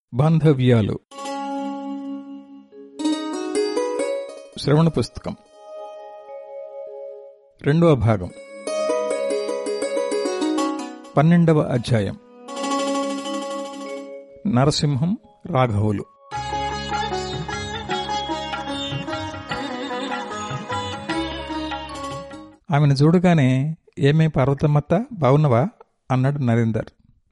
బాంధవ్యాలు శ్రవణ పుస్తకం రెండవ భాగం పన్నెండవ అధ్యాయం నరసింహం రాఘవులు ఆమెను చూడగానే ఏమే పార్వతమ్మత్త బాగున్నవా అన్నాడు నరేందర్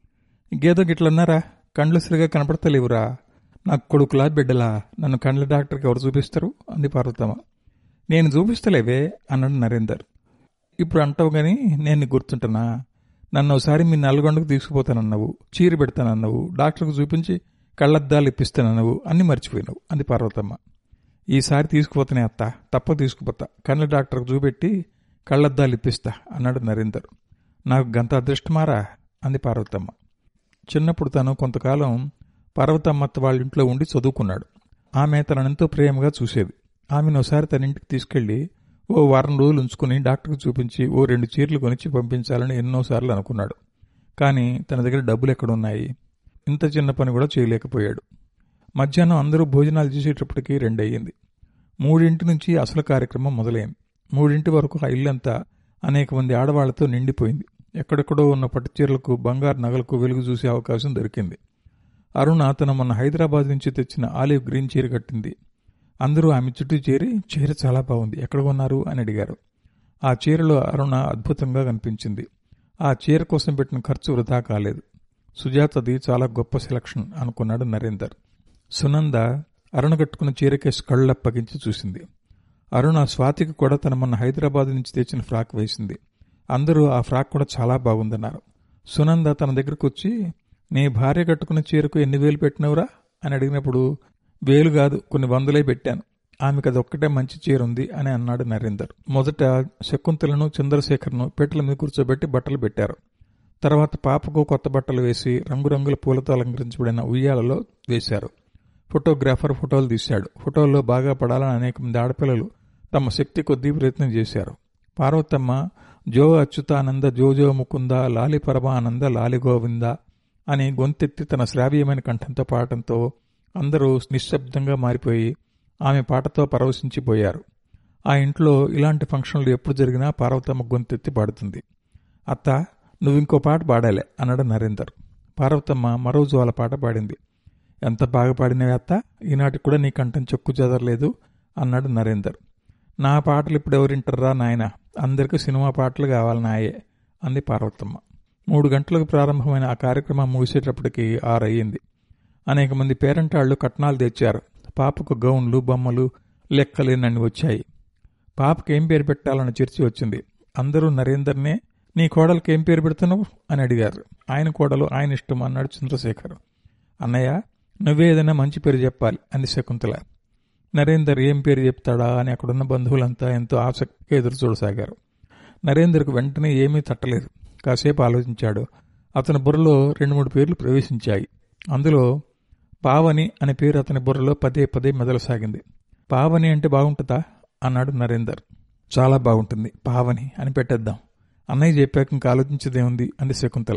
గేదో గిట్లన్నారా కండ్లు సరిగా కనపడతలేవురా నాకు కొడుకులా బిడ్డలా నన్ను కండ్ల డాక్టర్కి ఎవరు చూపిస్తారు అంది పార్వతమ్మ నేను చూపిస్తలేవే అన్నాడు నరేందర్ ఇప్పుడు అంటావు గాని నేను నీకు గుర్తుంటున్నా నన్ను ఒకసారి మీ నల్గొండకు తీసుకుపోతానన్నావు చీర పెడతానన్నావు డాక్టర్కు చూపించి కళ్ళద్దాలు ఇప్పిస్తానన్నావు అన్ని మర్చిపోయినావు అంది పార్వతమ్మ ఈసారి తీసుకుపోతానే అత్త తప్ప తీసుకుపోతా కళ్ళ డాక్టర్కు చూపెట్టి కళ్ళద్దాలు ఇప్పిస్తా అన్నాడు నరేందర్ నాకు గంత అదృష్టమారా అంది పార్వతమ్మ చిన్నప్పుడు తను కొంతకాలం పార్వతమ్మత్త వాళ్ళ ఇంట్లో ఉండి చదువుకున్నాడు ఆమె తననెంతో ప్రేమగా చూసేది ఆమెను ఒకసారి తన ఇంటికి తీసుకెళ్లి ఓ వారం రోజులు ఉంచుకుని డాక్టర్కి చూపించి ఓ రెండు చీరలు కొనిచ్చి పంపించాలని ఎన్నోసార్లు అనుకున్నాడు కానీ తన దగ్గర డబ్బులు ఎక్కడున్నాయి ఇంత చిన్న పని కూడా చేయలేకపోయాడు మధ్యాహ్నం అందరూ భోజనాలు చేసేటప్పటికి రెండయ్యింది మూడింటి నుంచి అసలు కార్యక్రమం మొదలైంది మూడింటి వరకు ఆ ఇల్లంతా అనేక మంది ఆడవాళ్లతో నిండిపోయింది ఎక్కడెక్కడో ఉన్న పట్టు చీరలకు బంగారు నగలకు వెలుగు చూసే అవకాశం దొరికింది అరుణ తన మొన్న హైదరాబాద్ నుంచి తెచ్చిన ఆలివ్ గ్రీన్ చీర కట్టింది అందరూ ఆమె చుట్టూ చేరి చీర చాలా బాగుంది ఎక్కడ కొన్నారు అని అడిగారు ఆ చీరలో అరుణ అద్భుతంగా కనిపించింది ఆ చీర కోసం పెట్టిన ఖర్చు వృధా కాలేదు సుజాతది చాలా గొప్ప సెలక్షన్ అనుకున్నాడు నరేందర్ సునంద అరుణ కట్టుకున్న చీరకేసి కళ్ళప్పగించి చూసింది అరుణ స్వాతికి కూడా తన మొన్న హైదరాబాద్ నుంచి తెచ్చిన ఫ్రాక్ వేసింది అందరూ ఆ ఫ్రాక్ కూడా చాలా బాగుందన్నారు సునంద తన దగ్గరకు వచ్చి నీ భార్య కట్టుకున్న చీరకు ఎన్ని వేలు పెట్టినవురా అని అడిగినప్పుడు వేలు కాదు కొన్ని వందలే పెట్టాను ఆమెకు అది ఒక్కటే మంచి చీర ఉంది అని అన్నాడు నరేందర్ మొదట శకుంతలను చంద్రశేఖర్ను పెట్టెల మీద కూర్చోబెట్టి బట్టలు పెట్టారు తర్వాత పాపకు కొత్త బట్టలు వేసి రంగురంగుల పూలతో అలంకరించబడిన ఉయ్యాలలో వేశారు ఫోటోగ్రాఫర్ ఫోటోలు తీశాడు ఫోటోల్లో బాగా పడాలని అనేక మంది ఆడపిల్లలు తమ శక్తి కొద్దీ ప్రయత్నం చేశారు పార్వతమ్మ జో అచ్యుతానంద జోజో ముకుంద లాలి పరమానంద లాలి గోవింద అని గొంతెత్తి తన శ్రావ్యమైన కంఠంతో పాడటంతో అందరూ నిశ్శబ్దంగా మారిపోయి ఆమె పాటతో పరవశించిపోయారు ఆ ఇంట్లో ఇలాంటి ఫంక్షన్లు ఎప్పుడు జరిగినా పార్వతమ్మ గొంతెత్తి పాడుతుంది అత్త నువ్వు ఇంకో పాట పాడాలే అన్నాడు నరేందర్ పార్వతమ్మ మరో జోల పాట పాడింది ఎంత బాగా పాడినవి అత్త ఈనాటికి కూడా నీ కంఠం చెక్కు చెదరలేదు అన్నాడు నరేందర్ నా పాటలు ఇప్పుడు ఎవరింటారా నాయన అందరికీ సినిమా పాటలు కావాలి నాయే అంది పార్వతమ్మ మూడు గంటలకు ప్రారంభమైన ఆ కార్యక్రమం ముగిసేటప్పటికి ఆరయ్యింది అనేక మంది పేరంటాళ్లు కట్నాలు తెచ్చారు పాపకు గౌన్లు బొమ్మలు లెక్కలేనన్ని వచ్చాయి పాపకి ఏం పేరు పెట్టాలన్న చర్చ వచ్చింది అందరూ నరేందర్నే నీ కోడలికి ఏం పేరు పెడుతున్నావు అని అడిగారు ఆయన కోడలు ఆయన ఇష్టం అన్నాడు చంద్రశేఖర్ అన్నయ్య నువ్వే ఏదైనా మంచి పేరు చెప్పాలి అంది శకుంతల నరేందర్ ఏం పేరు చెప్తాడా అని అక్కడున్న బంధువులంతా ఎంతో ఆసక్తిగా ఎదురు చూడసాగారు నరేందర్కు వెంటనే ఏమీ తట్టలేదు కాసేపు ఆలోచించాడు అతని బుర్రలో రెండు మూడు పేర్లు ప్రవేశించాయి అందులో పావని అనే పేరు అతని బుర్రలో పదే పదే మెదలసాగింది పావని అంటే బాగుంటుందా అన్నాడు నరేందర్ చాలా బాగుంటుంది పావని అని పెట్టేద్దాం అన్నయ్య చెప్పాక ఇంకా ఆలోచించేదేముంది అంది శకుంతల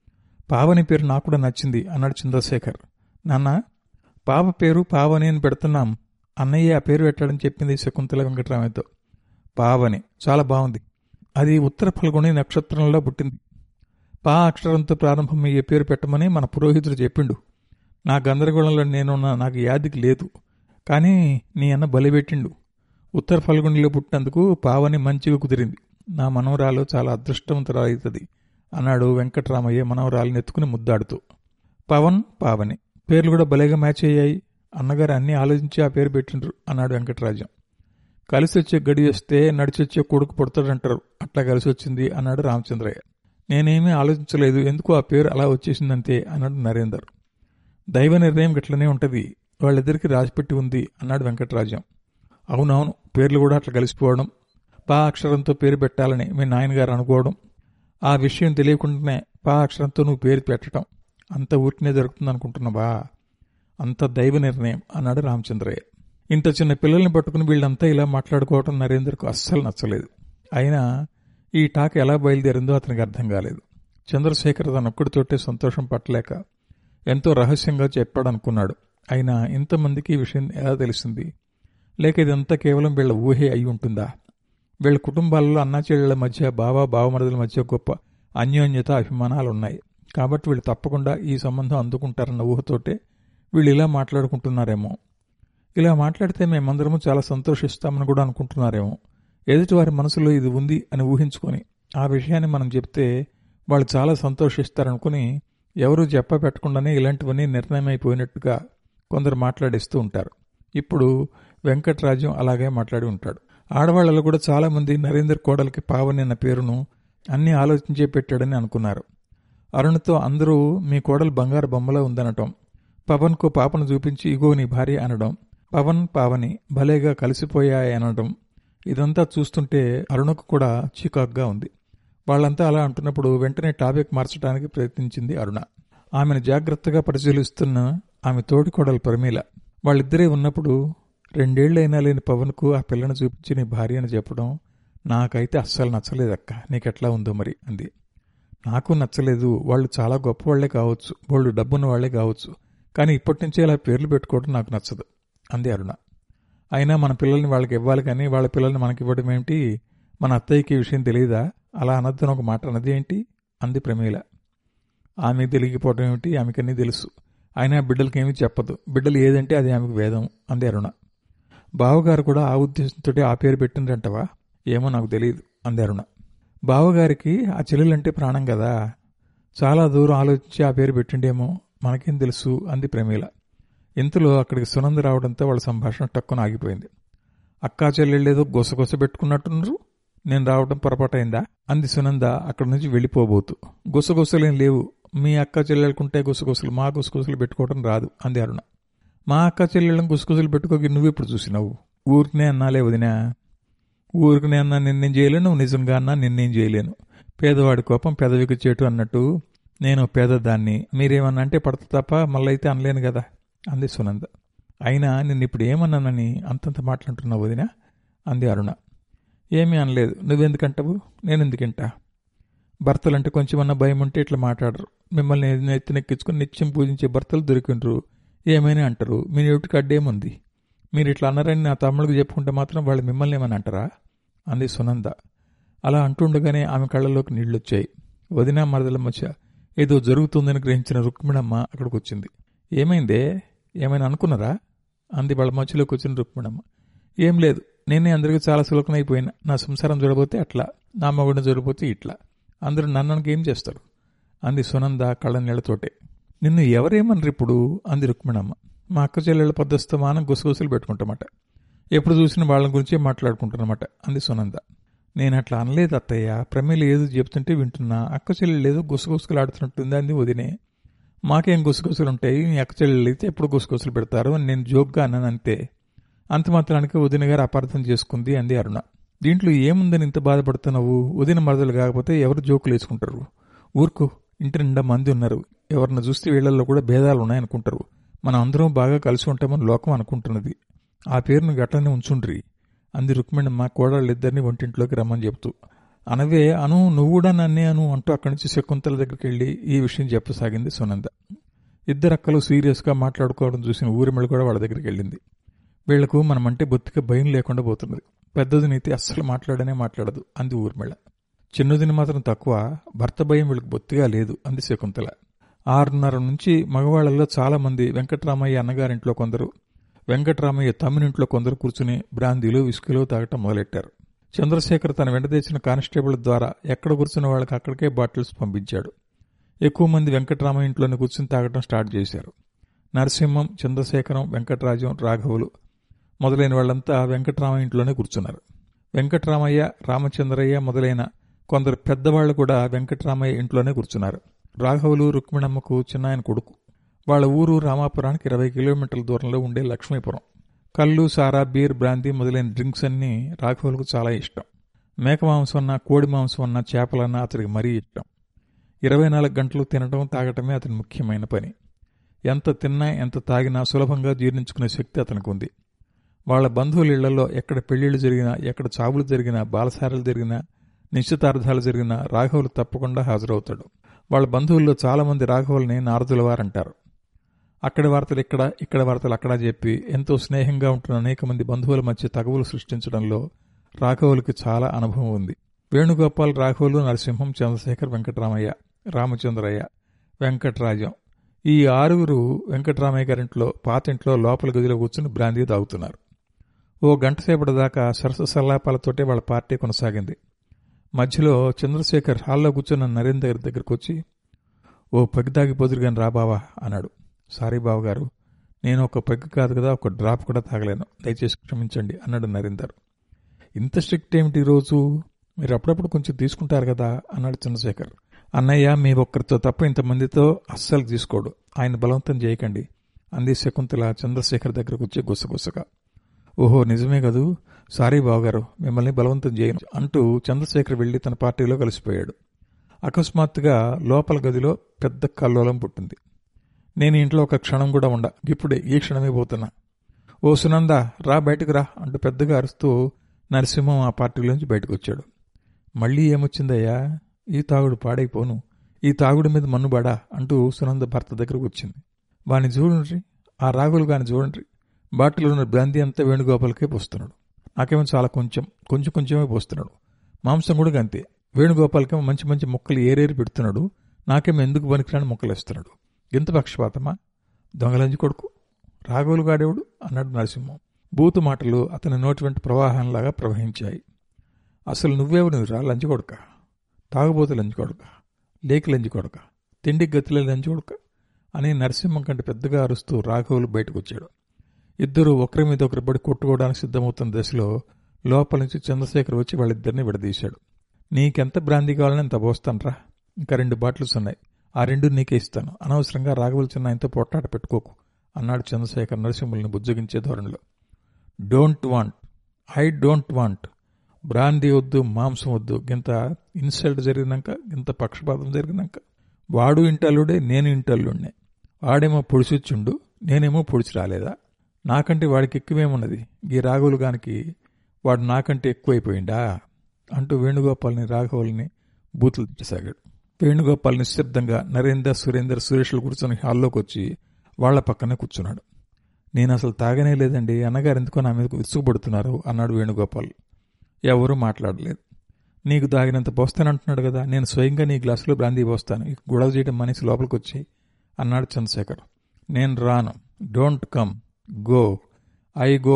పావని పేరు నాకు కూడా నచ్చింది అన్నాడు చంద్రశేఖర్ నాన్న పాప పేరు పావని అని పెడుతున్నాం అన్నయ్య ఆ పేరు పెట్టాడని చెప్పింది శకుంతల వెంకటరామయ్యతో పావని చాలా బాగుంది అది ఉత్తర ఫల్గుని నక్షత్రంలో పుట్టింది పా అక్షరంతో ప్రారంభమయ్యే పేరు పెట్టమని మన పురోహితుడు చెప్పిండు నా గందరగోళంలో నేనున్న నాకు యాదికి లేదు కానీ నీ అన్న బలిపెట్టిండు ఉత్తర ఫల్గునిలో పుట్టినందుకు పావని మంచిగా కుదిరింది నా మనవరాలు చాలా అదృష్టవంతురాలవుతుంది అన్నాడు వెంకటరామయ్య మనవరాలిని ఎత్తుకుని ముద్దాడుతూ పవన్ పావని పేర్లు కూడా భలేగా మ్యాచ్ అయ్యాయి అన్నగారు అన్నీ ఆలోచించి ఆ పేరు పెట్టిండ్రు అన్నాడు వెంకటరాజం కలిసి వచ్చే గడి వస్తే నడిచొచ్చే కొడుకు పుడతాడంటారు అట్లా కలిసి వచ్చింది అన్నాడు రామచంద్రయ్య నేనేమీ ఆలోచించలేదు ఎందుకు ఆ పేరు అలా వచ్చేసిందంతే అన్నాడు నరేందర్ దైవ నిర్ణయం గట్లనే ఉంటది వాళ్ళిద్దరికి రాసిపెట్టి ఉంది అన్నాడు వెంకటరాజం అవునవును పేర్లు కూడా అట్లా కలిసిపోవడం పా అక్షరంతో పేరు పెట్టాలని మీ నాయనగారు అనుకోవడం ఆ విషయం తెలియకుండానే పా అక్షరంతో నువ్వు పేరు పెట్టడం అంత ఊరికనే జరుగుతుంది అనుకుంటున్నావా అంత దైవ నిర్ణయం అన్నాడు రామచంద్రయ్య ఇంత చిన్న పిల్లల్ని పట్టుకుని వీళ్ళంతా ఇలా మాట్లాడుకోవటం నరేంద్రకు అస్సలు నచ్చలేదు అయినా ఈ టాక్ ఎలా బయలుదేరిందో అతనికి అర్థం కాలేదు చంద్రశేఖర్ తనొక్కడితోటే సంతోషం పట్టలేక ఎంతో రహస్యంగా చెప్పాడనుకున్నాడు అయినా ఇంతమందికి ఈ విషయం ఎలా తెలిసింది లేక ఇదంతా కేవలం వీళ్ళ ఊహే అయి ఉంటుందా వీళ్ళ కుటుంబాలలో అన్నాచెల్లెళ్ల మధ్య బావ బావమరదుల మధ్య గొప్ప అన్యోన్యత అభిమానాలు ఉన్నాయి కాబట్టి వీళ్ళు తప్పకుండా ఈ సంబంధం అందుకుంటారన్న ఊహతోటే వీళ్ళు ఇలా మాట్లాడుకుంటున్నారేమో ఇలా మాట్లాడితే మేమందరము చాలా సంతోషిస్తామని కూడా అనుకుంటున్నారేమో ఎదుటివారి మనసులో ఇది ఉంది అని ఊహించుకొని ఆ విషయాన్ని మనం చెప్తే వాళ్ళు చాలా సంతోషిస్తారనుకుని ఎవరూ చెప్ప పెట్టకుండానే ఇలాంటివన్నీ నిర్ణయం అయిపోయినట్టుగా కొందరు మాట్లాడిస్తూ ఉంటారు ఇప్పుడు వెంకటరాజ్యం అలాగే మాట్లాడి ఉంటాడు ఆడవాళ్లలో కూడా చాలా మంది నరేందర్ కోడలికి పావని అన్న పేరును అన్నీ ఆలోచించే పెట్టాడని అనుకున్నారు అరుణ్తో అందరూ మీ కోడలు బంగారు బొమ్మలో ఉందనటం పవన్కు పాపను చూపించి ఇగో నీ భార్య అనడం పవన్ పావని భలేగా కలిసిపోయాయి అనడం ఇదంతా చూస్తుంటే అరుణకు కూడా చికాగ్గా ఉంది వాళ్ళంతా అలా అంటున్నప్పుడు వెంటనే టాపిక్ మార్చడానికి ప్రయత్నించింది అరుణ ఆమెను జాగ్రత్తగా పరిశీలిస్తున్న ఆమె తోటి కోడలు ప్రమీల వాళ్ళిద్దరే ఉన్నప్పుడు రెండేళ్లైనా లేని పవన్కు ఆ పిల్లను చూపించి నీ భార్య అని చెప్పడం నాకైతే అస్సలు నచ్చలేదక్క నీకెట్లా ఉందో మరి అంది నాకు నచ్చలేదు వాళ్ళు చాలా గొప్పవాళ్లే కావచ్చు వాళ్ళు డబ్బున్న వాళ్లే కావచ్చు కానీ ఇప్పటి నుంచే ఇలా పేర్లు పెట్టుకోవడం నాకు నచ్చదు అంది అరుణ అయినా మన పిల్లల్ని వాళ్ళకి ఇవ్వాలి కానీ వాళ్ళ పిల్లల్ని మనకి ఇవ్వడం ఏమిటి మన అత్తయ్యకి ఈ విషయం తెలియదా అలా అనద్దని ఒక మాట అన్నది ఏంటి అంది ప్రమీల ఆమె తెలియకపోవడం ఏమిటి ఆమెకన్నీ తెలుసు అయినా బిడ్డలకి ఏమీ చెప్పదు బిడ్డలు ఏదంటే అది ఆమెకు వేదం అంది అరుణ బావగారు కూడా ఆ ఉద్దేశంతో ఆ పేరు పెట్టిందంటవా ఏమో నాకు తెలియదు అంది అరుణ బావగారికి ఆ చెల్లెలంటే ప్రాణం కదా చాలా దూరం ఆలోచించి ఆ పేరు పెట్టిండేమో మనకేం తెలుసు అంది ప్రమీల ఇంతలో అక్కడికి సునంద రావడంతో వాళ్ళ సంభాషణ టక్కున ఆగిపోయింది అక్కా చెల్లెళ్ళేదో గుసగుస పెట్టుకున్నట్టున్నారు నేను రావడం పొరపాటైందా అంది సునంద అక్కడి నుంచి వెళ్ళిపోబోతూ గుసగుసలేం లేవు మీ అక్క చెల్లెళ్ళకుంటే గుసగుసలు మా గుసగుసలు పెట్టుకోవడం రాదు అంది అరుణ మా అక్క చెల్లెళ్ళని గుసగుసలు పెట్టుకోకి నువ్వెప్పుడు చూసినావు ఊరికనే అన్నాలే వదినా ఊరికనే అన్నా నిన్నేం చేయలేను నిజంగా అన్నా నిన్నేం చేయలేను పేదవాడి కోపం పెదవికి చేటు అన్నట్టు నేను పేదదాన్ని మీరేమన్నా అంటే పడత తప్ప మళ్ళైతే అనలేను కదా అంది సునంద అయినా నిన్ను ఇప్పుడు ఏమన్నానని అంతంత మాట్లాడుతున్నావు వదినా అంది అరుణ ఏమీ అనలేదు నువ్వెందుకంటావు నేనెందుకంటా భర్తలంటే కొంచెమన్నా భయం ఉంటే ఇట్లా మాట్లాడరు మిమ్మల్ని ఎత్తినెక్కించుకుని నిత్యం పూజించే భర్తలు దొరికిండ్రు ఏమైనా అంటారు మీ నోటికి అడ్డేముంది మీరు ఇట్లా అన్నారని నా తమ్ముడికి చెప్పుకుంటే మాత్రం వాళ్ళు మిమ్మల్ని ఏమని అంటారా అంది సునంద అలా అంటుండగానే ఆమె కళ్ళలోకి నీళ్లొచ్చాయి వదిన మరదల మధ్య ఏదో జరుగుతుందని గ్రహించిన రుక్మిణమ్మ అక్కడికి వచ్చింది ఏమైందే ఏమైనా అనుకున్నారా అంది వాళ్ళ మధ్యలోకి వచ్చిన రుక్మిణమ్మ ఏం లేదు నేనే అందరికీ చాలా సులకనైపోయినా నా సంసారం జరగబోతే అట్లా నా మగుడిని జరగబోతే ఇట్లా అందరూ నన్నకి ఏం చేస్తారు అంది సునంద కళ్ళ నీళ్లతోటే నిన్ను ఎవరేమన్నారు ఇప్పుడు అంది రుక్మిణమ్మ మా అక్క చెల్లెళ్ళ పద్ధస్తమానం గుసగుసలు పెట్టుకుంటామట ఎప్పుడు చూసిన వాళ్ళ గురించే మాట్లాడుకుంటున్నమాట అంది సునంద నేను అట్లా అనలేదు అత్తయ్య ప్రమేలు ఏదో చెప్తుంటే వింటున్నా అక్క చెల్లెళ్ళు ఏదో గుసగుసలు ఆడుతున్నట్టుంది అంది వదినే మాకేం గుసగుసలు ఉంటాయి మీ అక్క చెల్లెళ్ళు అయితే ఎప్పుడు గుసగుసలు పెడతారు అని నేను జోక్గా అన్నాను అంతే అంత మాత్రానికి వదిన గారు అపార్థం చేసుకుంది అంది అరుణ దీంట్లో ఏముందని ఇంత బాధపడుతున్నావు వదిన మరదలు కాకపోతే ఎవరు జోకులు వేసుకుంటారు ఊరుకో ఇంటి నిండా మంది ఉన్నారు ఎవరిని చూస్తే వీళ్ళల్లో కూడా భేదాలు ఉన్నాయనుకుంటారు మనం అందరం బాగా కలిసి ఉంటామని లోకం అనుకుంటున్నది ఆ పేరును గట్లనే ఉంచుండ్రి అంది రుక్మిణమ్మ కోడళ్ళిద్దరిని వంటింట్లోకి రమ్మని చెబుతూ అనవే అను నువ్వు కూడా నన్నే అను అంటూ అక్కడి నుంచి శకుంతల దగ్గరికి వెళ్ళి ఈ విషయం చెప్పసాగింది సునంద ఇద్దరు అక్కలు సీరియస్గా మాట్లాడుకోవడం చూసిన ఊరిమిళ కూడా వాళ్ళ దగ్గరికి వెళ్ళింది వీళ్లకు మనమంటే బొత్తిగా భయం లేకుండా పోతున్నది పెద్దదినైతే అస్సలు మాట్లాడనే మాట్లాడదు అంది ఊర్మిళ చిన్నదిని మాత్రం తక్కువ భర్త భయం వీళ్ళకి బొత్తిగా లేదు అంది శకుంతల ఆరున్నర నుంచి మగవాళ్లలో చాలా మంది వెంకటరామయ్య అన్నగారింట్లో కొందరు వెంకటరామయ్య తమ్మినింట్లో కొందరు కూర్చుని బ్రాందీలు విస్కీలు తాగటం మొదలెట్టారు చంద్రశేఖర్ తన వెంట తెచ్చిన కానిస్టేబుల్ ద్వారా ఎక్కడ కూర్చున్న వాళ్ళకి అక్కడికే బాటిల్స్ పంపించాడు ఎక్కువ మంది వెంకటరామయ్య ఇంట్లోనే కూర్చుని తాగటం స్టార్ట్ చేశారు నరసింహం చంద్రశేఖరం వెంకటరాజం రాఘవులు మొదలైన వాళ్ళంతా వెంకటరామయ్య ఇంట్లోనే కూర్చున్నారు వెంకటరామయ్య రామచంద్రయ్య మొదలైన కొందరు పెద్దవాళ్లు కూడా వెంకటరామయ్య ఇంట్లోనే కూర్చున్నారు రాఘవులు రుక్మిణమ్మకు చిన్నాయన కొడుకు వాళ్ళ ఊరు రామాపురానికి ఇరవై కిలోమీటర్ల దూరంలో ఉండే లక్ష్మీపురం కళ్ళు సారా బీర్ బ్రాందీ మొదలైన డ్రింక్స్ అన్నీ రాఘవులకు చాలా ఇష్టం మేక మాంసం అన్నా కోడి మాంసం అన్నా చేపలన్నా అతడికి మరీ ఇష్టం ఇరవై నాలుగు గంటలు తినడం తాగటమే అతని ముఖ్యమైన పని ఎంత తిన్నా ఎంత తాగినా సులభంగా జీర్ణించుకునే శక్తి అతనికి ఉంది వాళ్ళ బంధువుల ఇళ్లలో ఎక్కడ పెళ్లిళ్లు జరిగినా ఎక్కడ చావులు జరిగినా బాలసారాలు జరిగినా నిశ్చితార్థాలు జరిగినా రాఘవులు తప్పకుండా హాజరవుతాడు వాళ్ళ బంధువుల్లో చాలా మంది రాఘవుల్ని నారదుల వారంటారు అక్కడి వార్తలు ఇక్కడ ఇక్కడ వార్తలు అక్కడ చెప్పి ఎంతో స్నేహంగా ఉంటున్న అనేక మంది బంధువుల మధ్య తగవులు సృష్టించడంలో రాఘవులకి చాలా అనుభవం ఉంది వేణుగోపాల్ రాఘవులు నరసింహం చంద్రశేఖర్ వెంకటరామయ్య రామచంద్రయ్య వెంకటరాజం ఈ ఆరుగురు వెంకటరామయ్య గారింట్లో పాతింట్లో లోపల గదిలో కూర్చుని బ్రాందీ తాగుతున్నారు ఓ గంట సేపటి దాకా సరస సల్లాపాలతోటే వాళ్ళ పార్టీ కొనసాగింది మధ్యలో చంద్రశేఖర్ హాల్లో కూర్చున్న నరేంద్ర గారి దగ్గరికి వచ్చి ఓ పెగ్గు తాగి పొదురుగాని రా బావా అన్నాడు సారీ బావగారు నేను ఒక పెగ్గు కాదు కదా ఒక డ్రాప్ కూడా తాగలేను దయచేసి క్షమించండి అన్నాడు నరేందర్ ఇంత స్ట్రిక్ట్ ఏమిటి రోజు మీరు అప్పుడప్పుడు కొంచెం తీసుకుంటారు కదా అన్నాడు చంద్రశేఖర్ అన్నయ్య మీ ఒక్కరితో తప్ప ఇంతమందితో అస్సలు తీసుకోడు ఆయన బలవంతం చేయకండి అంది శకుంతల చంద్రశేఖర్ దగ్గరకు వచ్చి గుసగుసగా ఓహో నిజమే కదూ సారీ బావగారు మిమ్మల్ని బలవంతం చేయను అంటూ చంద్రశేఖర్ వెళ్లి తన పార్టీలో కలిసిపోయాడు అకస్మాత్తుగా లోపల గదిలో పెద్ద కల్లోలం పుట్టింది నేను ఇంట్లో ఒక క్షణం కూడా ఉండ ఇప్పుడే ఈ క్షణమే పోతున్నా ఓ సునంద రా బయటకు రా అంటూ పెద్దగా అరుస్తూ నరసింహం ఆ పార్టీలోంచి బయటకు వచ్చాడు మళ్ళీ ఏమొచ్చిందయ్యా ఈ తాగుడు పాడైపోను ఈ తాగుడు మీద మన్నుబాడా అంటూ సునంద భర్త దగ్గరకు వచ్చింది వాని చూడండి ఆ రాగులు గాని చూడండి బాటిలో ఉన్న బ్రాంతి అంతా వేణుగోపాలకే పోస్తున్నాడు నాకేమో చాలా కొంచెం కొంచెం కొంచెమే పోస్తున్నాడు మాంసం కూడా అంతే వేణుగోపాలకేమో మంచి మంచి మొక్కలు ఏరేరి పెడుతున్నాడు నాకేమో ఎందుకు పనికిరాని మొక్కలు ఇస్తున్నాడు ఎంత పక్షపాతమా దొంగలంజి కొడుకు రాఘవులు గాడేవుడు అన్నాడు నరసింహం బూతు మాటలు అతని నోటి వెంట ప్రవాహంలాగా ప్రవహించాయి అసలు నువ్వేవు నువ్వు రా లంచి కొడుక తాగుబోతు లంచి కొడుక లేకి లంచి కొడుక తిండి గతిలో లంచి కొడుక అని నరసింహం కంటే పెద్దగా అరుస్తూ రాఘవులు బయటకు వచ్చాడు ఇద్దరు ఒకరి మీద ఒకరి పడి కొట్టుకోవడానికి సిద్ధమవుతున్న దశలో లోపల నుంచి చంద్రశేఖర్ వచ్చి వాళ్ళిద్దరిని విడదీశాడు నీకెంత బ్రాంతి కావాలని అంత పోస్తానరా ఇంకా రెండు బాటిల్స్ ఉన్నాయి ఆ రెండు నీకే ఇస్తాను అనవసరంగా రాఘవులు చిన్న ఇంత పొట్టాట పెట్టుకోకు అన్నాడు చంద్రశేఖర్ నరసింహుల్ని బుజ్జగించే ధోరణిలో don't want I don't want brandy వద్దు మాంసం వద్దు గింత ఇన్సల్ట్ జరిగినాక గింత పక్షపాతం జరిగినాక వాడు ఇంటల్లుడే నేను ఇంటల్లుడినే వాడేమో పొడిచిచ్చుండు నేనేమో పొడిచి రాలేదా నాకంటే వాడికి ఎక్కువేమున్నది ఈ రాఘవులు గానికి వాడు నాకంటే ఎక్కువైపోయిందా అంటూ వేణుగోపాల్ని రాఘవుల్ని బూతులు తిట్టసాగాడు వేణుగోపాల్ నిశ్శబ్దంగా నరేందర్ సురేందర్ సురేష్లు కూర్చొని హాల్లోకి వచ్చి వాళ్ల పక్కనే కూర్చున్నాడు నేను అసలు తాగనే లేదండి అన్నగారు ఎందుకో నా మీదకు విసుగుపడుతున్నారు అన్నాడు వేణుగోపాల్ ఎవరూ మాట్లాడలేదు నీకు తాగినంత పోస్తానంటున్నాడు కదా నేను స్వయంగా నీ గ్లాసులో బ్రాందీ పోస్తాను ఇక గొడవ చేయడం మనిషి లోపలికి వచ్చి అన్నాడు చంద్రశేఖర్ నేను రాను don't come go I go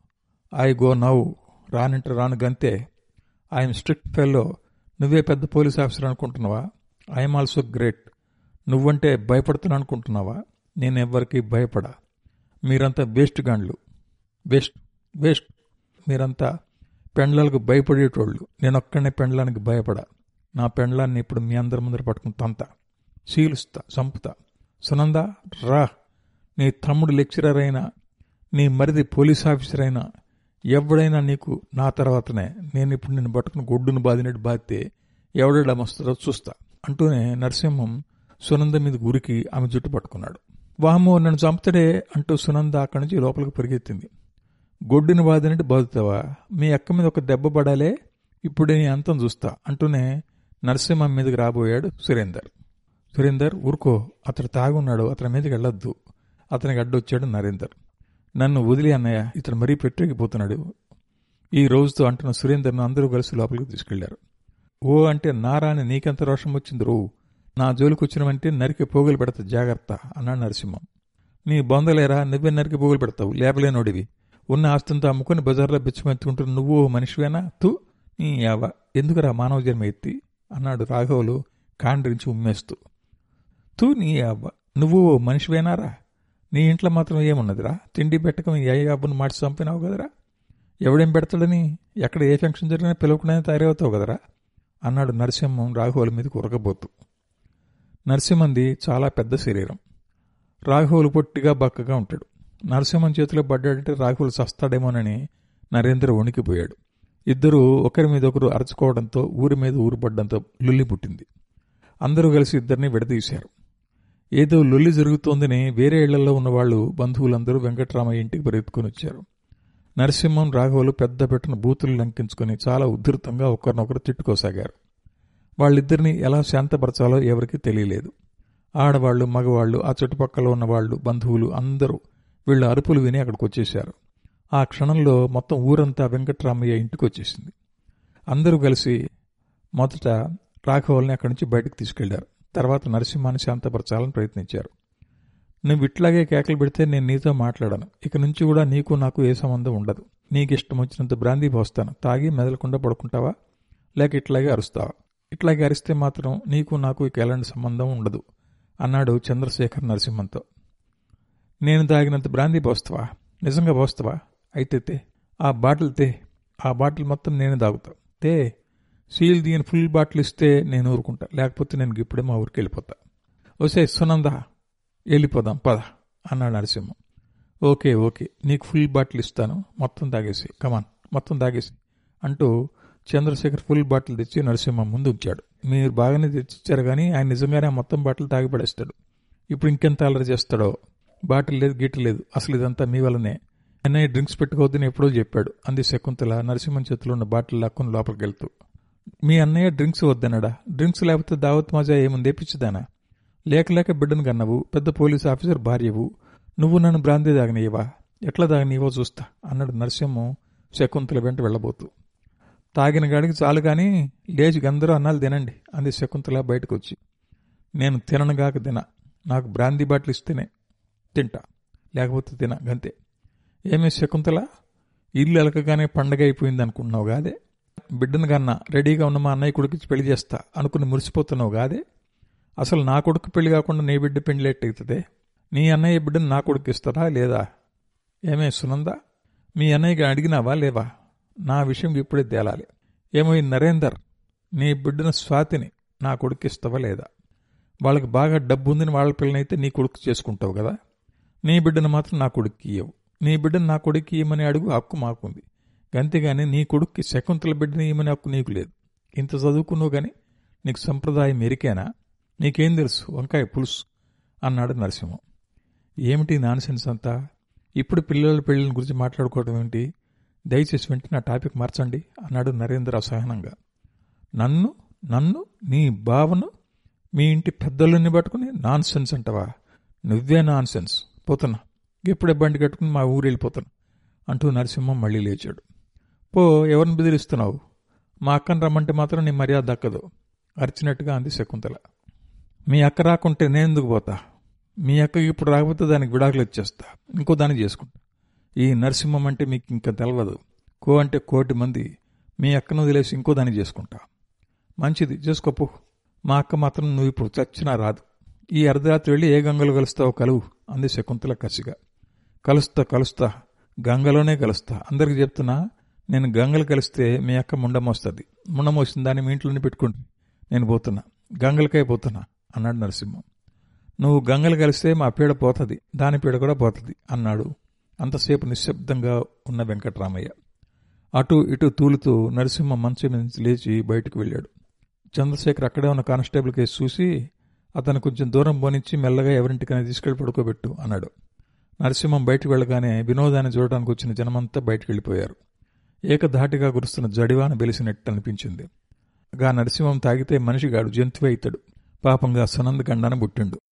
I go now రానంటే రాను గంతే ఐఎమ్ స్ట్రిక్ట్ ఫెల్లో నువ్వే పెద్ద పోలీస్ ఆఫీసర్ అనుకుంటున్నావా ఐఎమ్ ఆల్సో గ్రేట్ నువ్వంటే భయపడుతున్నా అనుకుంటున్నావా నేను ఎవ్వరికి భయపడా మీరంతా వేస్ట్ గాండ్లు వేస్ట్ వేస్ట్ మీరంతా పెండ్లాలకు భయపడేటోళ్ళు నేను ఒక్కడనే పెండ్లానికి భయపడా నా పెండ్లాన్ని ఇప్పుడు మీ అందరి ముందర పట్టుకుని తంత చీలుస్తా చంపుతా సునంద రా నీ తమ్ముడు లెక్చరర్ అయినా నీ మరిది పోలీస్ ఆఫీసర్ అయినా ఎవడైనా నీకు నా తర్వాతనే నేను ఇప్పుడు నిన్ను పట్టుకుని గొడ్డును బాదినట్టు బాధితే ఎవడెడా వస్తుందో చూస్తా అంటూనే నరసింహం సునంద మీద గురికి ఆమె జుట్టు పట్టుకున్నాడు వామో నన్ను చంపుతాడే అంటూ సునంద అక్కడి నుంచి లోపలికి పరిగెత్తింది గొడ్డుని బాదినట్టు బాదుతావా మీ అక్క మీద ఒక దెబ్బ పడాలే ఇప్పుడు నీ అంతం చూస్తా అంటూనే నరసింహం మీదకి రాబోయాడు సురేందర్ సురేందర్ ఊరుకో అతడు తాగున్నాడు అతని మీదకి వెళ్ళొద్దు అతనికి అడ్డొచ్చాడు నరేందర్ నన్ను వదిలి అన్నయ్య ఇతడు మరీ పెట్టేగిపోతున్నాడు ఈ రోజుతో అంటున్న సురేందర్ను అందరూ కలిసి లోపలికి తీసుకెళ్లారు ఓ అంటే నారాని నీకెంత రోషం వచ్చింది రో నా జోలికి వచ్చినవంటే నరికి పోగులు పెడతా జాగ్రత్త అన్నాడు నరసింహం నీ బొందలేరా నువ్వే నరికి పోగులు పెడతావు లేపలేనోడివి ఉన్న ఆస్తంతా అమ్ముకుని బజార్లో బిచ్చమెత్తుకుంటున్న నువ్వు మనిషివేనా తూ నీ యావ ఎందుకురా మానవ జన్మ ఎత్తి అన్నాడు రాఘవులు కాండ్రించి ఉమ్మేస్తూ తూ నీ యావ నువ్వు మనిషివేనారా నీ ఇంట్లో మాత్రం ఏమున్నదిరా తిండి పెట్టకం ఏ అబ్బును మాటి చంపినావు కదరా ఎవడేం పెడతాడని ఎక్కడ ఏ ఫంక్షన్ జరిగినా పిలవకుండా తయారవుతావు కదరా అన్నాడు నరసింహం రాఘవుల మీద ఉరకబోతూ నరసింహంది చాలా పెద్ద శరీరం రాఘవులు పొట్టిగా బక్కగా ఉంటాడు నరసింహం చేతిలో పడ్డాడంటే రాఘవులు సస్తాడేమోనని నరేంద్ర వణికిపోయాడు ఇద్దరూ ఒకరి మీద ఒకరు అరుచుకోవడంతో ఊరి మీద ఊరు పడ్డంతో లుల్లి పుట్టింది అందరూ కలిసి ఇద్దరిని విడదీశారు ఏదో లొల్లి జరుగుతోందని వేరే ఇళ్లలో ఉన్నవాళ్లు బంధువులందరూ వెంకట్రామయ్య ఇంటికి పరిగెత్తుకుని వచ్చారు నరసింహం రాఘవులు పెద్ద పెట్టిన బూతులు లంకించుకుని చాలా ఉధృతంగా ఒకరినొకరు తిట్టుకోసాగారు వాళ్ళిద్దరిని ఎలా శాంతపరచాలో ఎవరికీ తెలియలేదు ఆడవాళ్లు మగవాళ్లు ఆ చుట్టుపక్కల ఉన్న వాళ్ళు బంధువులు అందరూ వీళ్ళ అరుపులు విని అక్కడికి వచ్చేశారు ఆ క్షణంలో మొత్తం ఊరంతా వెంకట్రామయ్య ఇంటికి వచ్చేసింది అందరూ కలిసి మొదట రాఘవల్ని అక్కడి నుంచి బయటకు తీసుకెళ్లారు తర్వాత నరసింహాన్ని శాంతపరచాలని ప్రయత్నించారు నువ్వు ఇట్లాగే కేకలు పెడితే నేను నీతో మాట్లాడను ఇక నుంచి కూడా నీకు నాకు ఏ సంబంధం ఉండదు నీకు ఇష్టం వచ్చినంత బ్రాందీ పోస్తాను తాగి మెదలకుండా పడుకుంటావా లేక ఇట్లాగే అరుస్తావా ఇట్లాగే అరిస్తే మాత్రం నీకు నాకు ఇక ఎలాంటి సంబంధం ఉండదు అన్నాడు చంద్రశేఖర్ నరసింహంతో నేను తాగినంత బ్రాందీ పోస్తావా నిజంగా పోస్తావా అయితే తే ఆ బాటిల్ తే ఆ బాటిల్ మొత్తం నేను తాగుతా తే సీల్ దీని ఫుల్ బాటిల్ ఇస్తే నేను ఊరుకుంటా లేకపోతే నేను ఇప్పుడే మా ఊరికి వెళ్ళిపోతా ఓసే సునందా వెళ్ళిపోదాం పద అన్నాడు నరసింహం ఓకే ఓకే నీకు ఫుల్ బాటిల్ ఇస్తాను మొత్తం తాగేసి కమాన్ మొత్తం తాగేసి అంటూ చంద్రశేఖర్ ఫుల్ బాటిల్ తెచ్చి నరసింహం ముందు ఉంచాడు మీరు బాగానే తెచ్చిచ్చారు కానీ ఆయన నిజంగానే ఆ మొత్తం బాటిల్ తాగి పడేస్తాడు ఇప్పుడు ఇంకెంత అల్లరి చేస్తాడో బాటిల్ లేదు గీట లేదు అసలు ఇదంతా మీ వల్లనే అన్నయ్య డ్రింక్స్ పెట్టుకోవద్దని ఎప్పుడో చెప్పాడు అంది శకుంతల నరసింహం చేతిలో ఉన్న బాటిల్ లాక్కుని లోపలికి వెళ్తూ మీ అన్నయ్య డ్రింక్స్ వద్దనడా డ్రింక్స్ లేకపోతే దావత్ మజా ఏముంది పిచ్చిదానా లేక లేక బిడ్డను కన్నవు పెద్ద పోలీస్ ఆఫీసర్ భార్యవు నువ్వు నన్ను బ్రాంతి దాగనీయవా ఎట్లా దాగనీయవో చూస్తా అన్నాడు నరసింహం శకుంతల వెంట వెళ్ళబోతూ తాగిన గాడికి చాలు కానీ లేచి అందరూ అన్నాలు తినండి అంది శకుంతల బయటకు వచ్చి నేను తిననుగాక తిన నాకు బ్రాందీ బాటిల్ ఇస్తేనే తింటా లేకపోతే తిన గంతే ఏమే శకుంతల ఇల్లు ఎలకగానే పండగ అయిపోయింది అనుకుంటున్నావు గాదే బిడ్డను కన్నా రెడీగా ఉన్న మా అన్నయ్య కొడుకు పెళ్లి చేస్తా అనుకుని మురిసిపోతున్నావు గాదే అసలు నా కొడుకు పెళ్లి కాకుండా నీ బిడ్డ పెళ్లి అవుతుంది నీ అన్నయ్య బిడ్డను నా కొడుకు ఇస్తారా లేదా ఏమే సునందా మీ అన్నయ్యకి అడిగినావా లేవా నా విషయం ఇప్పుడే తేలాలి ఏమో ఈ నరేందర్ నీ బిడ్డను స్వాతిని నా కొడుకు ఇస్తావా లేదా వాళ్ళకి బాగా డబ్బు ఉందని వాళ్ళ పిల్లనైతే నీ కొడుకు చేసుకుంటావు కదా నీ బిడ్డను మాత్రం నా కొడుక్కి ఇవ్వవు నీ బిడ్డను నా కొడుక్కి ఇవ్వమని అడుగు హక్కు మాకుంది అంతేగాని నీ కొడుక్కి శకుంతల బిడ్డని ఇవ్వమని హక్కు నీకు లేదు ఇంత చదువుకున్నావు గాని నీకు సంప్రదాయం ఎరికేనా నీకేం తెలుసు వంకాయ పులుసు అన్నాడు నరసింహం ఏమిటి నాన్సెన్స్ అంతా ఇప్పుడు పిల్లల పెళ్లిన గురించి మాట్లాడుకోవడం ఏంటి దయచేసి వెంటనే నా టాపిక్ మార్చండి అన్నాడు నరేంద్ర అసహనంగా నన్ను నన్ను నీ బావను మీ ఇంటి పెద్దలని పట్టుకుని నాన్ సెన్స్ అంటవా నువ్వే నాన్ సెన్స్ పోతున్నా ఎప్పుడే బండి కట్టుకుని మా ఊరు వెళ్ళిపోతున్నా అంటూ నరసింహం మళ్ళీ లేచాడు పో ఎవరిని బెదిరిస్తున్నావు మా అక్కను రమ్మంటే మాత్రం నీ మర్యాద దక్కదు అరిచినట్టుగా అంది శకుంతల మీ అక్క రాకుంటే నేను ఎందుకు పోతా మీ అక్కకి ఇప్పుడు రాకపోతే దానికి విడాకులు ఇచ్చేస్తా ఇంకో దాన్ని చేసుకుంటా ఈ నరసింహం అంటే మీకు ఇంకా తెలవదు కో అంటే కోటి మంది మీ అక్కను వదిలేసి ఇంకో దాన్ని చేసుకుంటా మంచిది చేసుకోపో మా అక్క మాత్రం నువ్వు ఇప్పుడు చచ్చినా రాదు ఈ అర్ధరాత్రి వెళ్ళి ఏ గంగలో కలుస్తావో కలువు అంది శకుంతల కసిగా కలుస్తా కలుస్తా గంగలోనే కలుస్తా అందరికి చెప్తున్నా నేను గంగలు కలిస్తే మీ అక్క ముండమోస్తుంది ముండమోసిన దాన్ని మీ ఇంట్లోనే పెట్టుకుంటు నేను పోతున్నా గంగలకే పోతున్నా అన్నాడు నరసింహం నువ్వు గంగలు కలిస్తే మా పీడ పోతుంది దాని పీడ కూడా పోతుంది అన్నాడు అంతసేపు నిశ్శబ్దంగా ఉన్న వెంకట్రామయ్య అటు ఇటు తూలుతూ నరసింహ మంచం నుంచి లేచి బయటకు వెళ్ళాడు చంద్రశేఖర్ అక్కడే ఉన్న కానిస్టేబుల్ కేసు చూసి అతను కొంచెం దూరం పోనిచ్చి మెల్లగా ఎవరింటికైనా తీసుకెళ్లి పడుకోబెట్టు అన్నాడు నరసింహం బయటకు వెళ్ళగానే వినోదాన్ని చూడడానికి వచ్చిన జనమంతా బయటకు వెళ్ళిపోయారు ఏకధాటిగా కురుస్తున్న జడివాన వెలిసినట్టు అనిపించింది గా నరసింహం తాగితే మనిషిగాడు జంతువే అవుతాడు పాపంగా సునంద్ గండాన పుట్టిండు